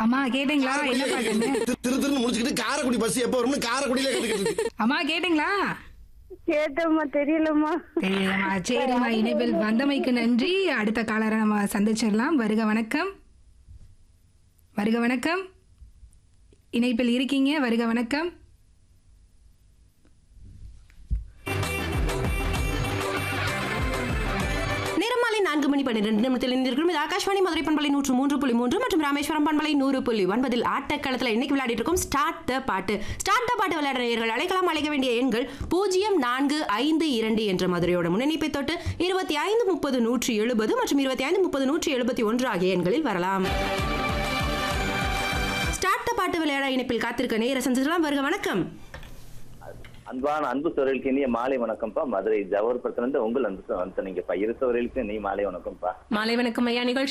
அம்மா கேட்டீங்களா என்ன பாட்டுன்னு திரு திரு திருன்னு முடிச்சுக்கிட்டு காரைக்குடி பஸ் எப்ப வரும்னு காரைக்குடியில கத்துக்கிட்டு இருக்கு அம்மா கேட்டீங்களா கேட்டோம்மா தெரியலம்மா சரிம்மா சரிம்மா இணைப்பில் வந்தமைக்கு நன்றி அடுத்த காலரை நம்ம சந்திச்சிடலாம் வருக வணக்கம் வருக வணக்கம் இணைப்பில் இருக்கீங்க வருக வணக்கம் நேரமாலை நான்கு மணி பன்னிரண்டு நிமிடத்தில் இணைந்திருக்கும் இது ஆகாஷ்வாணி மதுரை பண்பலை நூற்று மூன்று புள்ளி மூன்று மற்றும் ராமேஸ்வரம் பண்பலை நூறு புள்ளி ஒன்பதில் ஆட்டக்களத்தில் இன்னைக்கு விளையாடிட்டு இருக்கோம் ஸ்டார்ட் த பாட்டு ஸ்டார்ட் த பாட்டு விளையாட நேயர்கள் அழைக்கலாம் அழைக்க வேண்டிய எண்கள் பூஜ்ஜியம் நான்கு ஐந்து இரண்டு என்ற மதுரையோட முன்னணிப்பை தொட்டு இருபத்தி ஐந்து முப்பது நூற்றி எழுபது மற்றும் இருபத்தி ஐந்து முப்பது நூற்றி எழுபத்தி ஒன்று ஆகிய எண்களில் வரலாம் ஸ்டார்ட் த பாட்டு விளையாட இணைப்பில் காத்திருக்க நேர சந்திக்கலாம் வருக வணக்கம் அன்பான அன்பு சோழர்களுக்கு இனிய மாலை வணக்கம்ப்பா மதுரை ஜவஹர்புரத்துல இருந்து உங்கள் அன்பு வந்து நீங்கப்பா இரு சோழர்களுக்கு நீ மாலை வணக்கம்ப்பா மாலை வணக்கம் ஐயா நிகழ்ச்சி